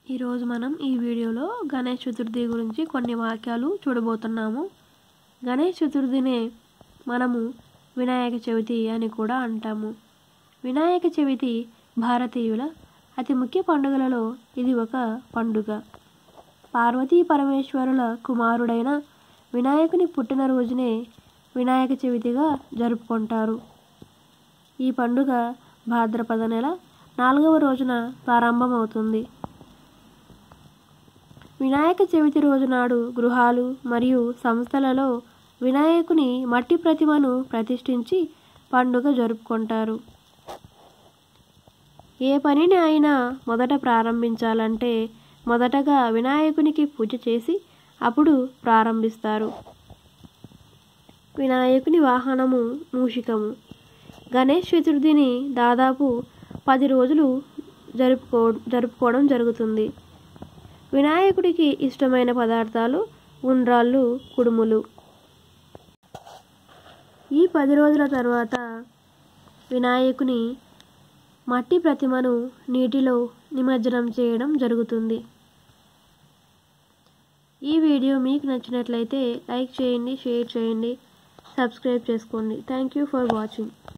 ఈరోజు మనం ఈ వీడియోలో గణేష్ చతుర్థి గురించి కొన్ని వాక్యాలు చూడబోతున్నాము గణేష్ చతుర్థినే మనము వినాయక చవితి అని కూడా అంటాము వినాయక చవితి భారతీయుల అతి ముఖ్య పండుగలలో ఇది ఒక పండుగ పార్వతీ పరమేశ్వరుల కుమారుడైన వినాయకుని పుట్టినరోజునే వినాయక చవితిగా జరుపుకుంటారు ఈ పండుగ భాద్రపద నెల నాలుగవ రోజున ప్రారంభమవుతుంది వినాయక చవితి రోజు నాడు గృహాలు మరియు సంస్థలలో వినాయకుని మట్టి ప్రతిమను ప్రతిష్ఠించి పండుగ జరుపుకుంటారు ఏ పనిని అయినా మొదట ప్రారంభించాలంటే మొదటగా వినాయకునికి పూజ చేసి అప్పుడు ప్రారంభిస్తారు వినాయకుని వాహనము మూషికము గణేష్ చతుర్థిని దాదాపు పది రోజులు జరుపుకో జరుపుకోవడం జరుగుతుంది వినాయకుడికి ఇష్టమైన పదార్థాలు ఉండ్రాళ్ళు కుడుములు ఈ పది రోజుల తర్వాత వినాయకుని మట్టి ప్రతిమను నీటిలో నిమజ్జనం చేయడం జరుగుతుంది ఈ వీడియో మీకు నచ్చినట్లయితే లైక్ చేయండి షేర్ చేయండి సబ్స్క్రైబ్ చేసుకోండి థ్యాంక్ యూ ఫర్ వాచింగ్